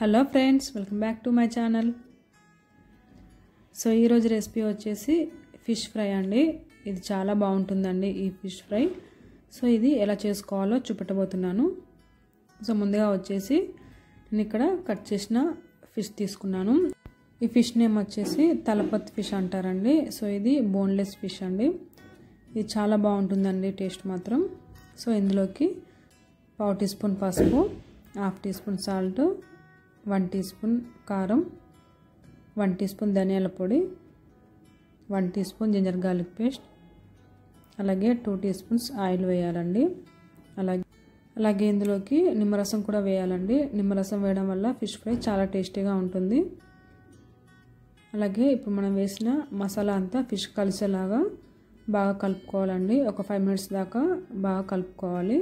hello friends welcome back to my channel so ఈరోజు recipe వచ్చేసి fish fry అండి ఇది చాలా బాగుంటుందండి ఈ ఫిష్ ఫ్రై సో ఇది ఎలా చేసుకోవాలో చూపెట్టబోతున్నాను సో ముందుగా వచ్చేసి నేను ఇక్కడ కట్ చేసిన ఫిష్ తీసుకున్నాను ఈ ఫిష్ నేమ్ వచ్చేసి తలపత్ ఫిష్ అంటారండి సో ఇది బోన్లెస్ ఫిష్ అండి ఇది చాలా బాగుంటుందండి టేస్ట్ మాత్రం సో ఇందులోకి పావు టీ స్పూన్ పసుపు half teaspoon salt one teaspoon కారం వన్ టీ స్పూన్ ధనియాల పొడి one teaspoon ginger garlic paste అలాగే టూ టీ స్పూన్స్ ఆయిల్ వేయాలండి అలాగే అలాగే ఇందులోకి నిమ్మరసం కూడా వేయాలండి నిమ్మరసం వేయడం వల్ల ఫిష్ ఫ్రై చాలా టేస్టీగా ఉంటుంది అలాగే ఇప్పుడు మనం వేసిన మసాలా అంతా ఫిష్ కలిసేలాగా బాగా కలుపుకోవాలండి ఒక ఫైవ్ మినిట్స్ దాకా బాగా కలుపుకోవాలి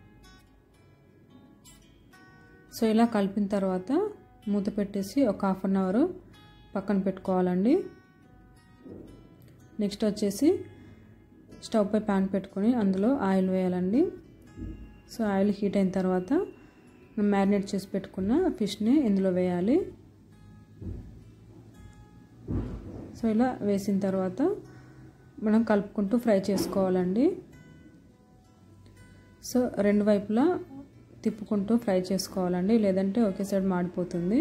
సో ఇలా కలిపిన తర్వాత మూత పెట్టేసి ఒక హాఫ్ అన్ అవర్ పక్కన పెట్టుకోవాలండి నెక్స్ట్ వచ్చేసి స్టవ్ పై ప్యాన్ పెట్టుకొని అందులో ఆయిల్ వేయాలండి సో ఆయిల్ హీట్ అయిన తర్వాత మ్యారినేట్ చేసి పెట్టుకున్న ఫిష్ని ఇందులో వేయాలి సో ఇలా వేసిన తర్వాత మనం కలుపుకుంటూ ఫ్రై చేసుకోవాలండి సో రెండు వైపులా తిప్పుకుంటూ ఫ్రై చేసుకోవాలండి లేదంటే ఒకే సైడ్ మాడిపోతుంది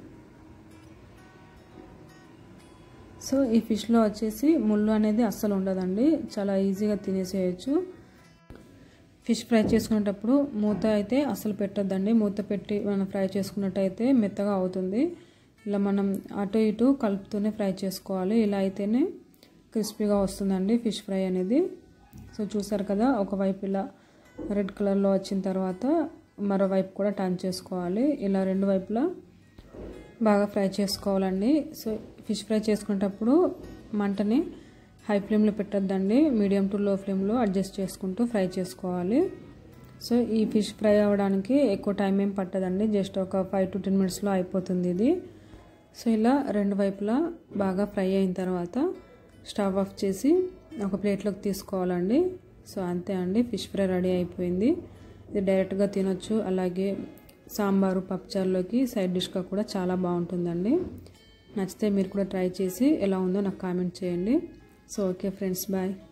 సో ఈ ఫిష్లో వచ్చేసి ముళ్ళు అనేది అస్సలు ఉండదండి చాలా ఈజీగా తినేసేయచ్చు ఫిష్ ఫ్రై చేసుకునేటప్పుడు మూత అయితే అస్సలు పెట్టొద్దండి మూత పెట్టి మనం ఫ్రై చేసుకున్నట్టయితే మెత్తగా అవుతుంది ఇలా మనం అటు ఇటు కలుపుతూనే ఫ్రై చేసుకోవాలి ఇలా అయితేనే క్రిస్పీగా వస్తుందండి ఫిష్ ఫ్రై అనేది సో చూసారు కదా ఒకవైపు ఇలా రెడ్ కలర్లో వచ్చిన తర్వాత మరోవైపు కూడా టర్న్ చేసుకోవాలి ఇలా రెండు వైపులా బాగా ఫ్రై చేసుకోవాలండి సో ఫిష్ ఫ్రై చేసుకునేటప్పుడు మంటని హై ఫ్లేమ్లో పెట్టద్దండి మీడియం టు లో ఫ్లేమ్లో అడ్జస్ట్ చేసుకుంటూ ఫ్రై చేసుకోవాలి సో ఈ ఫిష్ ఫ్రై అవ్వడానికి ఎక్కువ టైం ఏం పట్టదండి జస్ట్ ఒక ఫైవ్ టు టెన్ మినిట్స్లో అయిపోతుంది ఇది సో ఇలా రెండు వైపులా బాగా ఫ్రై అయిన తర్వాత స్టవ్ ఆఫ్ చేసి ఒక ప్లేట్లోకి తీసుకోవాలండి సో అంతే అండి ఫిష్ ఫ్రై రెడీ అయిపోయింది ఇది డైరెక్ట్గా తినొచ్చు అలాగే సాంబారు పప్పుచారులోకి సైడ్ డిష్గా కూడా చాలా బాగుంటుందండి నచ్చితే మీరు కూడా ట్రై చేసి ఎలా ఉందో నాకు కామెంట్ చేయండి సో ఓకే ఫ్రెండ్స్ బాయ్